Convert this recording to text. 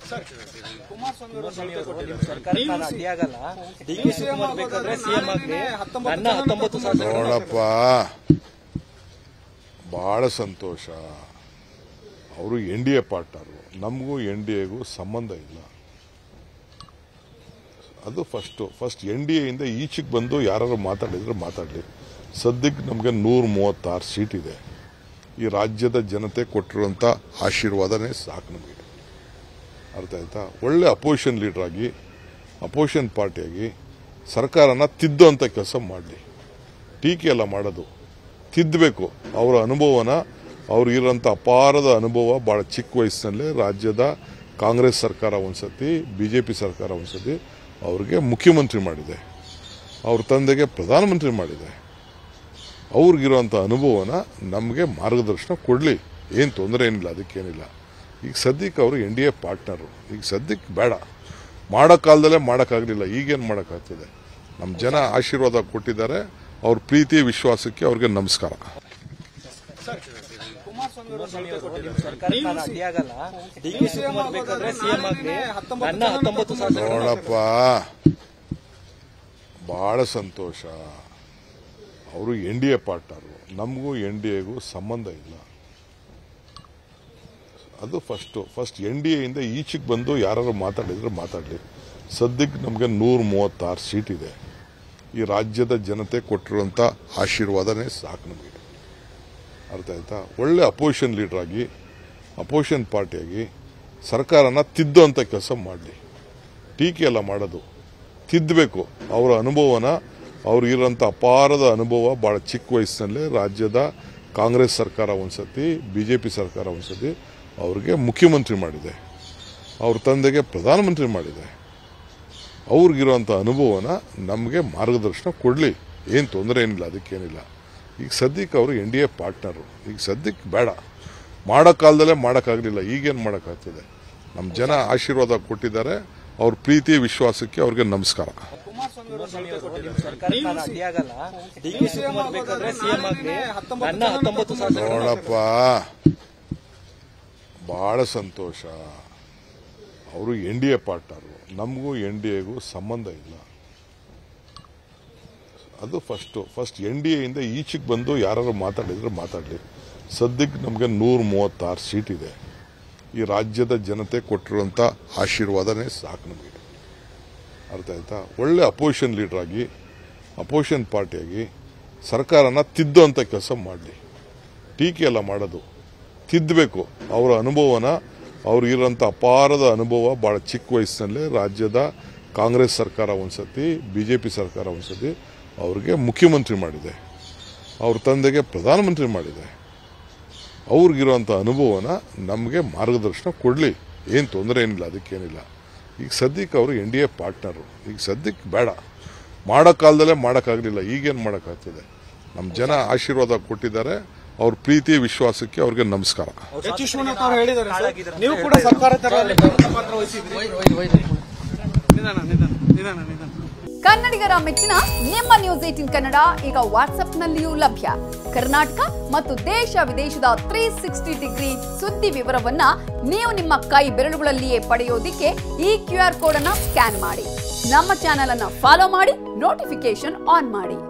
ಸರ್ಕಾರ ನಾನು ಅಡ್ಡಿಯಾಗಲ್ಲ D K Shivakumar ಬೇಕಾದ್ರೆ ಸಿಎಂ ಆಗ್ಲಿ ನನ್ನ ಹತ್ತೊಂಬತ್ತು ಸಾವಿರ ನೋಡಪ್ಪ ಬಹಳ ಸಂತೋಷ ಅವರು ಎನ್ ಡಿ ಎ ಪಾರ್ಟ್ನರು ನಮಗೂ ಎನ್ ಡಿ ಎಗೂ ಸಂಬಂಧ ಇಲ್ಲ ಅದು ಫಸ್ಟು ಫಸ್ಟ್ ಎನ್ ಡಿ ಎಯಿಂದ ಈಚೆಗೆ ಬಂದು ಯಾರು ಮಾತಾಡಿದ್ರೆ ಮಾತಾಡಲಿ ಸದ್ಯಕ್ಕೆ ನಮಗೆ ನೂರ ಮೂವತ್ತಾರು ಸೀಟ್ ಇದೆ ಈ ರಾಜ್ಯದ ಜನತೆ ಕೊಟ್ಟಿರುವಂಥ ಆಶೀರ್ವಾದನೇ ಸಾಕು ನಮಗೆ ಅರ್ಥ ಆಯ್ತಾ ಒಳ್ಳೆ ಅಪೋಸಿಷನ್ ಲೀಡರ್ ಆಗಿ ಅಪೋಸಿಷನ್ ಪಾರ್ಟಿಯಾಗಿ ಸರ್ಕಾರನ ತಿದ್ದುವಂಥ ಕೆಲಸ ಮಾಡಲಿ ಟೀಕೆ ಎಲ್ಲ ಮಾಡೋದು ತಿದ್ದಬೇಕು ಅವರ ಅನುಭವನ ಅವ್ರು ಇರೋಂಥ ಅಪಾರದ ಅನುಭವ ಭಾಳ ಚಿಕ್ಕ ವಯಸ್ಸಿನಲ್ಲೇ ರಾಜ್ಯದ ಕಾಂಗ್ರೆಸ್ ಸರ್ಕಾರ ಒಂದ್ಸತಿ ಬಿ ಜೆ ಪಿ ಸರ್ಕಾರ ಒಂದ್ಸತಿ ಅವ್ರಿಗೆ ಮುಖ್ಯಮಂತ್ರಿ ಮಾಡಿದೆ ಅವ್ರ ತಂದೆಗೆ ಪ್ರಧಾನಮಂತ್ರಿ ಮಾಡಿದೆ ಅವ್ರಿಗಿರೋಂಥ ಅನುಭವನ ನಮಗೆ ಮಾರ್ಗದರ್ಶನ ಕೊಡಲಿ ಏನು ತೊಂದರೆ ಏನಿಲ್ಲ ಅದಕ್ಕೇನಿಲ್ಲ ಈಗ ಸದ್ಯಕ್ಕೆ ಅವರು ಎನ್ ಡಿ ಎ ಪಾರ್ಟ್ನರು ಈಗ ಸದ್ಯಕ್ಕೆ ಬೇಡ ಮಾಡೋ ಕಾಲದಲ್ಲೇ ಮಾಡೋಕ್ಕಾಗಲಿಲ್ಲ ಈಗೇನು ಮಾಡೋಕ್ಕಾಗ್ತದೆ ನಮ್ಮ ಜನ ಆಶೀರ್ವಾದ ಕೊಟ್ಟಿದ್ದಾರೆ ಅವ್ರ ಪ್ರೀತಿ ವಿಶ್ವಾಸಕ್ಕೆ ಅವ್ರಿಗೆ ನಮಸ್ಕಾರ ಸರ್ಕಾರ ನಾನು ಅಡ್ಡಿಯಾಗಲ್ಲ ಡಿ ಕೆ ಶಿವಕುಮಾರ್ ಬೇಕಾದ್ರೆ ಸಿಎಂ ಆಗ್ಲಿ ನನ್ನ ಹತ್ತೊಂಬತ್ತು ಸಾವಿರ ನೋಡಪ್ಪ ಬಹಳ ಸಂತೋಷ ಅವರು ಎನ್ ಡಿ ಎ ಪಾರ್ಟ್ನರು ನಮಗೂ ಎನ್ ಡಿ ಎಗೂ ಸಂಬಂಧ ಇಲ್ಲ ಅದು ಫಸ್ಟು ಫಸ್ಟ್ ಎನ್ ಡಿ ಎಯಿಂದ ಈಚೆಗೆ ಬಂದು ಯಾರು ಮಾತಾಡಿದ್ರೆ ಮಾತಾಡಲಿ ಸದ್ಯಕ್ಕೆ ನಮಗೆ ನೂರ ಮೂವತ್ತಾರು ಸೀಟ್ ಇದೆ ಈ ರಾಜ್ಯದ ಜನತೆ ಕೊಟ್ಟಿರುವಂಥ ಆಶೀರ್ವಾದನೇ ಸಾಕು ನಮಗೆ ಅರ್ಥ ಆಯ್ತಾ ಒಳ್ಳೆ ಅಪೋಸಿಷನ್ ಲೀಡರ್ ಆಗಿ ಅಪೋಸಿಷನ್ ಪಾರ್ಟಿಯಾಗಿ ಸರ್ಕಾರನ ತಿದ್ದುವಂಥ ಕೆಲಸ ಮಾಡಲಿ ಟೀಕೆ ಎಲ್ಲ ಮಾಡೋದು ತಿದ್ದಬೇಕು ಅವರ ಅನುಭವನ ಅವ್ರು ಇರೋಂಥ ಅಪಾರದ ಅನುಭವ ಭಾಳ ಚಿಕ್ಕ ವಯಸ್ಸಿನಲ್ಲೇ ರಾಜ್ಯದ ಕಾಂಗ್ರೆಸ್ ಸರ್ಕಾರ ಒಂದ್ಸತಿ ಬಿ ಜೆ ಪಿ ಸರ್ಕಾರ ಒಂದ್ಸತಿ ಅವ್ರಿಗೆ ಮುಖ್ಯಮಂತ್ರಿ ಮಾಡಿದೆ ಅವ್ರ ತಂದೆಗೆ ಪ್ರಧಾನಮಂತ್ರಿ ಮಾಡಿದೆ ಅವ್ರಿಗಿರೋಂಥ ಅನುಭವನ ನಮಗೆ ಮಾರ್ಗದರ್ಶನ ಕೊಡಲಿ ಏನು ತೊಂದರೆ ಏನಿಲ್ಲ ಅದಕ್ಕೇನಿಲ್ಲ ಈಗ ಸದ್ಯಕ್ಕೆ ಅವರು ಎನ್ ಡಿ ಎ ಪಾರ್ಟ್ನರು ಈಗ ಸದ್ಯಕ್ಕೆ ಬೇಡ ಮಾಡೋ ಕಾಲದಲ್ಲೇ ಮಾಡೋಕ್ಕಾಗಲಿಲ್ಲ ಈಗೇನು ಮಾಡೋಕ್ಕಾಗ್ತದೆ ನಮ್ಮ ಜನ ಆಶೀರ್ವಾದ ಕೊಟ್ಟಿದ್ದಾರೆ ಅವ್ರ ಪ್ರೀತಿ ವಿಶ್ವಾಸಕ್ಕೆ ಅವ್ರಿಗೆ ನಮಸ್ಕಾರ ಸರ್ಕಾರ ನಾನು ಅಡ್ಡಿಯಾಗಲ್ಲ ಡಿ ಕೆ ಶಿವಕುಮಾರ್ ಬೇಕಾದ್ರೆ ಸಿಎಂ ಆಗ್ಲಿ ನನ್ನ ಹತ್ತೊಂಬತ್ತು ಸಾವಿರ ನೋಡಪ್ಪ ಬಹಳ ಸಂತೋಷ ಅವರು ಎನ್ ಡಿ ಎ ಪಾರ್ಟ್ನರು ನಮಗೂ ಎನ್ ಡಿ ಎಗೂ ಸಂಬಂಧ ಇಲ್ಲ ಅದು ಫಸ್ಟು ಫಸ್ಟ್ ಎನ್ ಡಿ ಎಯಿಂದ ಈಚೆಗೆ ಬಂದು ಯಾರು ಮಾತಾಡಿದ್ರೆ ಮಾತಾಡಲಿ ಸದ್ಯಕ್ಕೆ ನಮಗೆ ನೂರ ಮೂವತ್ತಾರು ಸೀಟ್ ಇದೆ ಈ ರಾಜ್ಯದ ಜನತೆ ಕೊಟ್ಟಿರುವಂಥ ಆಶೀರ್ವಾದನೇ ಸಾಕು ನಮಗೆ ಅರ್ಥ ಆಯ್ತಾ ಒಳ್ಳೆ ಅಪೋಸಿಷನ್ ಲೀಡರ್ ಆಗಿ ಅಪೋಸಿಷನ್ ಪಾರ್ಟಿಯಾಗಿ ಸರ್ಕಾರನ ತಿದ್ದುವಂಥ ಕೆಲಸ ಮಾಡಲಿ ಟೀಕೆ ಎಲ್ಲ ಮಾಡೋದು ತಿದ್ದಬೇಕು ಅವರ ಅನುಭವನ ಅವ್ರು ಇರೋಂಥ ಅಪಾರದ ಅನುಭವ ಭಾಳ ಚಿಕ್ಕ ವಯಸ್ಸಿನಲ್ಲೇ ರಾಜ್ಯದ ಕಾಂಗ್ರೆಸ್ ಸರ್ಕಾರ ಒಂದ್ಸತಿ ಬಿ ಜೆ ಪಿ ಸರ್ಕಾರ ಒಂದ್ಸತಿ ಅವ್ರಿಗೆ ಮುಖ್ಯಮಂತ್ರಿ ಮಾಡಿದೆ ಅವ್ರ ತಂದೆಗೆ ಪ್ರಧಾನಮಂತ್ರಿ ಮಾಡಿದೆ ಅವ್ರಿಗಿರೋಂಥ ಅನುಭವನ ನಮಗೆ ಮಾರ್ಗದರ್ಶನ ಕೊಡಲಿ ಏನು ತೊಂದರೆ ಏನಿಲ್ಲ ಅದಕ್ಕೇನಿಲ್ಲ ಈಗ ಸದ್ಯಕ್ಕೆ ಅವರು ಎನ್ ಡಿ ಎ ಪಾರ್ಟ್ನರು ಈಗ ಸದ್ಯಕ್ಕೆ ಬೇಡ ಮಾಡೋ ಕಾಲದಲ್ಲೇ ಮಾಡೋಕ್ಕಾಗಲಿಲ್ಲ ಈಗೇನು ಮಾಡೋಕ್ಕಾಗ್ತದೆ ನಮ್ಮ ಜನ ಆಶೀರ್ವಾದ ಕೊಟ್ಟಿದ್ದಾರೆ ಅವ್ರ ಪ್ರೀತಿ ವಿಶ್ವಾಸಕ್ಕೆ ಅವ್ರಿಗೆ ನಮಸ್ಕಾರ ಎಚ್ ವಿಶ್ವನಾಥ್ ಅವರು ಹೇಳಿದ್ದಾರೆ ಸರ್. ನೀವು ಕೂಡ ಸರ್ಕಾರ ತರಲು ಪ್ರಮುಖ ಪಾತ್ರ ವಹಿಸಿದ್ರಿ ನಿಧಾನ ನಿಧಾನ ನಿಧಾನ ನಿಧಾನ ಕನ್ನಡಿಗರ ಮೆಚ್ಚಿನ ನಿಮ್ಮ ನ್ಯೂಸ್ ಏಟಿನ್ ಕನ್ನಡ ಈಗ ವಾಟ್ಸ್ಆಪ್ನಲ್ಲಿಯೂ ಲಭ್ಯ ಕರ್ನಾಟಕ ಮತ್ತು ದೇಶ ವಿದೇಶದ ತ್ರೀ ಸಿಕ್ಸ್ಟಿ ಡಿಗ್ರಿ ಸುದ್ದಿ ವಿವರವನ್ನ ನೀವು ನಿಮ್ಮ ಕೈ ಬೆರಳುಗಳಲ್ಲಿಯೇ ಪಡೆಯೋದಿಕ್ಕೆ ಈ ಕ್ಯೂ ಆರ್ ಕೋಡ್ ಅನ್ನ ಸ್ಕ್ಯಾನ್ ಮಾಡಿ ನಮ್ಮ ಚಾನೆಲ್ ಅನ್ನ ಫಾಲೋ ಮಾಡಿ ನೋಟಿಫಿಕೇಶನ್ ಆನ್ ಮಾಡಿ